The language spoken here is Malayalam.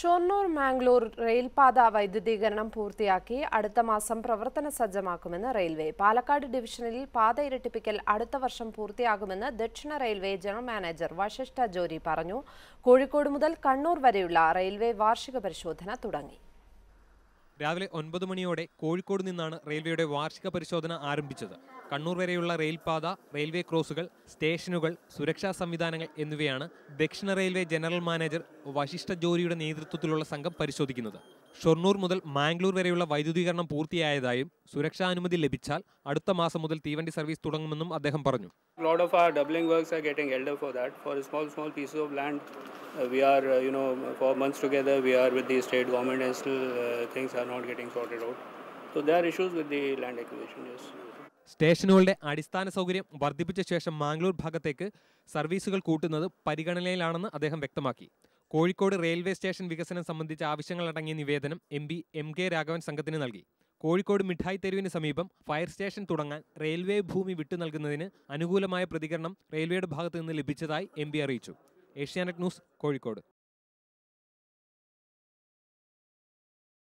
ഷൊർണൂർ മാംഗ്ലൂർ റെയിൽപാത വൈദ്യുതീകരണം പൂർത്തിയാക്കി അടുത്ത മാസം പ്രവർത്തന സജ്ജമാക്കുമെന്ന് റെയിൽവേ പാലക്കാട് ഡിവിഷനിൽ പാത ഇരട്ടിപ്പിക്കൽ അടുത്ത വർഷം പൂർത്തിയാകുമെന്ന് ദക്ഷിണ railway general manager Vashishtha Johri പറഞ്ഞു കോഴിക്കോട് മുതൽ കണ്ണൂർ വരെയുള്ള റെയിൽവേ വാർഷിക പരിശോധന തുടങ്ങി രാവിലെ ഒൻപത് മണിയോടെ കോഴിക്കോട് നിന്നാണ് റെയിൽവേയുടെ വാർഷിക പരിശോധന ആരംഭിച്ചത് കണ്ണൂർ വരെയുള്ള റെയിൽപാത റെയിൽവേ ക്രോസുകൾ സ്റ്റേഷനുകൾ സുരക്ഷാ സംവിധാനങ്ങൾ എന്നിവയാണ് ദക്ഷിണ റെയിൽവേ ജനറൽ മാനേജർ വശിഷ്ഠ ജോലിയുടെ നേതൃത്വത്തിലുള്ള സംഘം പരിശോധിക്കുന്നത് ഷൊർണൂർ മുതൽ മാംഗ്ലൂർ വരെയുള്ള വൈദ്യുതീകരണം പൂർത്തിയായതായും സുരക്ഷാ അനുമതി ലഭിച്ചാൽ അടുത്ത മാസം മുതൽ തീവണ്ടി സർവീസ് തുടങ്ങുമെന്നും അദ്ദേഹം പറഞ്ഞു A lot of our doubling works are getting held up for that. For small, small pieces of land, uh, we are, uh, you know, for months together, we are with the state government and still uh, things are not getting sorted out. So there are issues with the land acquisition, yes. സ്റ്റേഷനുകളുടെ അടിസ്ഥാന സൗകര്യം വർദ്ധിപ്പിച്ച ശേഷം മാംഗ്ലൂർ ഭാഗത്തേക്ക് സർവീസുകൾ കൂട്ടുന്നത് പരിഗണനയിലാണെന്ന് അദ്ദേഹം വ്യക്തമാക്കി കോഴിക്കോട് റെയിൽവേ സ്റ്റേഷൻ വികസനം സംബന്ധിച്ച ആവശ്യങ്ങളടങ്ങിയ നിവേദനം M P M K Raghavan സംഘത്തിന് നൽകി കോഴിക്കോട് മിഠായി തെരുവിന് സമീപം ഫയർ സ്റ്റേഷൻ തുടങ്ങാൻ റെയിൽവേ ഭൂമി വിട്ടു നൽകുന്നതിന് അനുകൂലമായ പ്രതികരണം റെയിൽവേയുടെ ഭാഗത്തു നിന്ന് ലഭിച്ചതായി എം പി അറിയിച്ചു ഏഷ്യാനെറ്റ് ന്യൂസ് കോഴിക്കോട്